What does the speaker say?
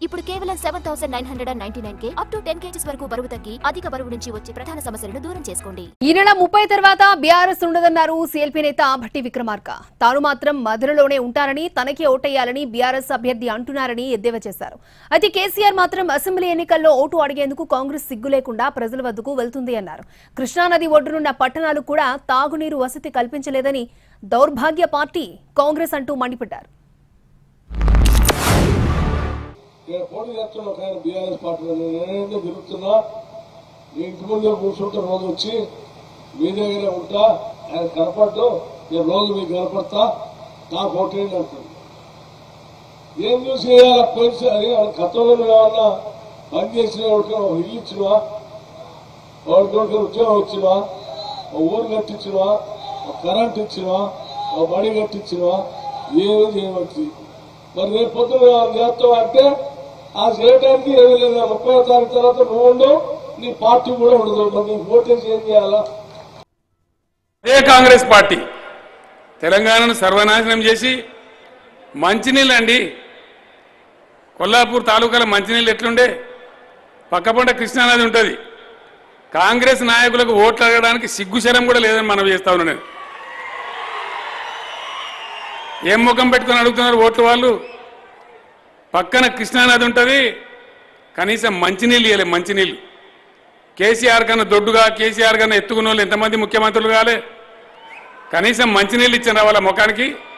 ఇప్పుడు కేవలం seven thousand nine hundred and ninety nine కే అప్ టు టెన్ కేజీస్ వరకు బరువు తగ్గి అధిక బరువు నుంచి వచ్చే ప్రధాన సమస్యలను దూరం చేసుకోండి ఈ నెల ముప్పై తర్వాత బీఆర్ఎస్ ఉండదన్నారు సీఎల్పీ నేత భట్టి విక్రమార్క తాను మాత్రం మధురలోనే ఉంటారని తనకే ఓటేయాలని బీఆర్ఎస్ అభ్యర్థి అంటున్నారని ఎద్దేవా చేశారు అయితే కేసీఆర్ మాత్రం అసెంబ్లీ ఎన్నికల్లో ఓటు అడిగేందుకు కాంగ్రెస్ సిగ్గు లేకుండా ప్రజల వద్దకు వెళ్తుంది అన్నారు కృష్ణానది ఒడ్డునున్న పట్టణాలు కూడా తాగునీరు వసతి కల్పించలేదని దౌర్భాగ్య పార్టీ కాంగ్రెస్ అంటూ మండిపడ్డారు నేను పోటీ చేస్తున్నా ఒక ఆయన బీఆర్ఎస్ పార్టీలో నేనేందో తిరుగుతున్నా మీ ఇంటి ముందే కూర్చుంటే రోజు వచ్చి మీ దగ్గరే ఉంటా ఆయన కనపడ్డు నేను రోజు మీకు కనపడతా నాకు ఓటేయండి అంటుంది ఏం చూసి వేయాలి పోలీసు అది వాళ్ళ గతంలో నువ్వు ఏమన్నా పని చేసిన వాడికి ఒక ఇల్లు ఇచ్చినవా వాడికి ఒకరికి ఉద్యోగం ఇచ్చినవా ఒక ఊరు కట్టించినవా ఒక కరెంట్ ఇచ్చినవా ఒక బడి కట్టించినవా ఏమీ చేయవచ్చు మరి రేపు పొద్దున వాళ్ళు చేస్తావు అంటే ఆ చేయడానికి ఏమీ లేదు ముప్పై తారీఖు తర్వాత నువ్వు ఉండవు నీ పార్టీ కూడా ఉండదు మరి నీకు ఓటేసి ఏం చేయాలా అదే కాంగ్రెస్ పార్టీ తెలంగాణను సర్వనాశనం చేసి మంచినీళ్ళు అండి కొల్లాపూర్ తాలూకాలో మంచినీళ్ళు ఎట్లుండే పక్కపంట కృష్ణానది ఉంటుంది కాంగ్రెస్ నాయకులకు ఓట్లు అడగడానికి సిగ్గుశరం కూడా లేదని మనం చేస్తా ఉన్నాను నేను. ఏం ముఖం పెట్టుకొని అడుగుతున్నారు ఓట్లు వాళ్ళు పక్కన కృష్ణానది ఉంటుంది కనీసం మంచినీళ్ళు ఇవ్వలే మంచినీళ్ళు కేసీఆర్ కన్నా దొడ్డుగా కేసీఆర్ కన్నా ఎత్తుకున్న వాళ్ళు ఎంతమంది ముఖ్యమంత్రులు కాలే కనీసం మంచినీళ్ళు ఇచ్చిన వాళ్ళ ముఖానికి